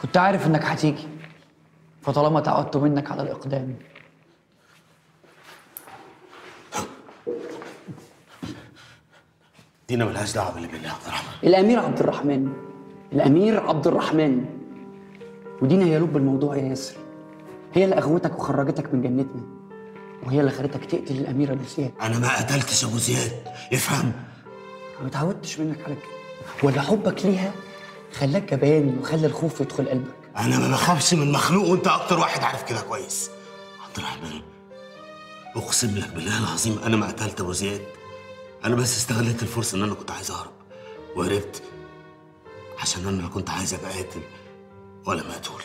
كنت عارف انك هتيجي فطالما تعودت منك على الاقدام دينا ملهاش دعوه باللي بين عبد الرحمن الامير عبد الرحمن الامير عبد الرحمن ودينا هي لب الموضوع يا ياسر هي اللي اغوتك وخرجتك من جنتنا وهي اللي خلتك تقتل الامير ابو زياد انا ما قتلتش ابو زياد افهم ما اتعودتش منك على كده ولا حبك ليها خلاك جبان وخلى الخوف يدخل قلبك انا ما بخافش من مخلوق وانت اكتر واحد عارف كده كويس عبد الرحمن اقسم لك بالله العظيم انا ما قتلت ابو زياد انا بس استغلت الفرصه ان انا كنت عايز اهرب وهربت عشان انا لا كنت عايز ابقى قاتل ولا مقتول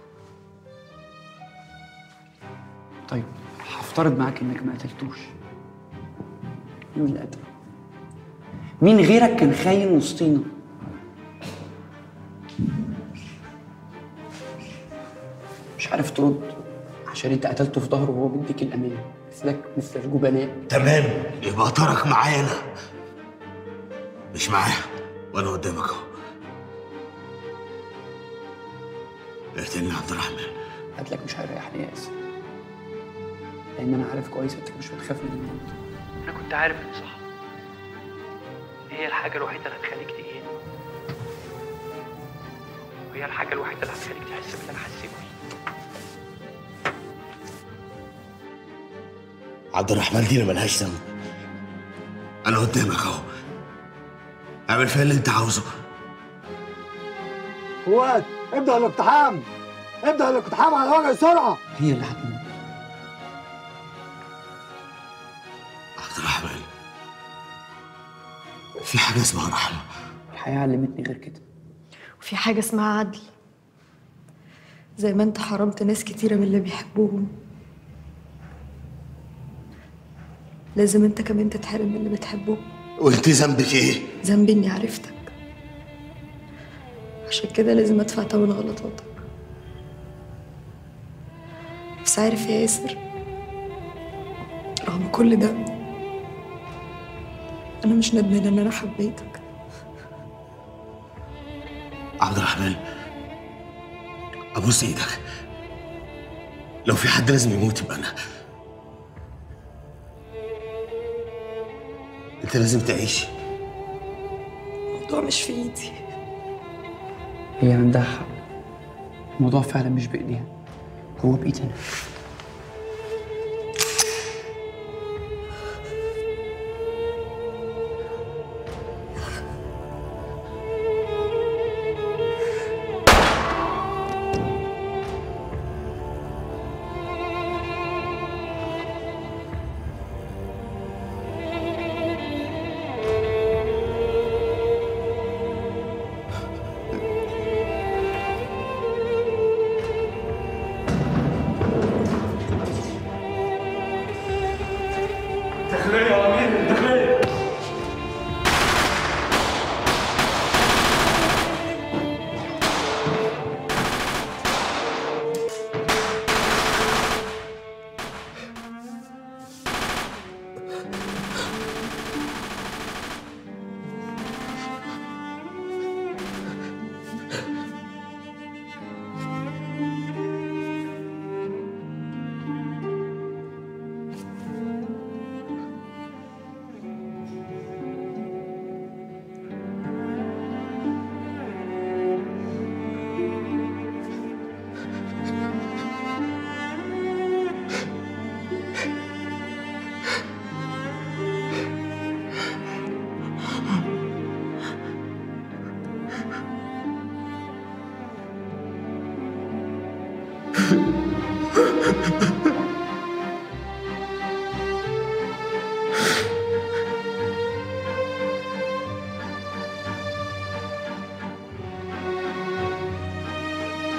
طيب هفترض معاك انك ما قتلتوش مين اللي قتله؟ مين غيرك كان خاين وسطينا؟ مش عارف ترد عشان انت قتلته في ظهره وهو بيديك الامان مثلك مثل الجبناء تمام يبقى طارك معايا انا مش معايا وانا قدامك اهو اقتلني يا عبد الرحمن قتلك مش هيريحني يا ياسر لان انا عارف كويس انك مش بتخاف من الموت انا كنت عارف ان صح هي الحاجه الوحيده اللي هتخليك تهين وهي الحاجه الوحيده اللي هتخليك تحس باللي انا حسيت بيه عبد الرحمن دي اللي ملهاش ذنب انا قدامك اهو اعمل فيها اللي انت عاوزه فؤاد ابدأ الاقتحام ابدأ الاقتحام على وجه السرعة هي اللي هتموت عبد الرحمن في حاجه اسمها رحمه الحياه علمتني غير كده وفي حاجة اسمها عدل زي ما انت حرمت ناس كتيرة من اللي بيحبوهم لازم انت كمان تتحرم من اللي بتحبهم وانت ذنبك ايه ذنبي اني عرفتك عشان كده لازم ادفع تمن غلطاتك بس عارف يا ياسر رغم كل ده انا مش ندمانه ان انا حبيتك عبد الرحمن ابوس ايدك لو في حد لازم يموت يبقى انا انت لازم تعيش الموضوع مش في ايدي هي عندها حق الموضوع فعلا مش بايديها هو بايدي انا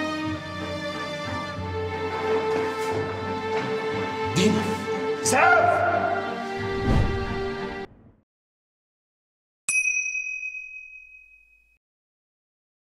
دينا سام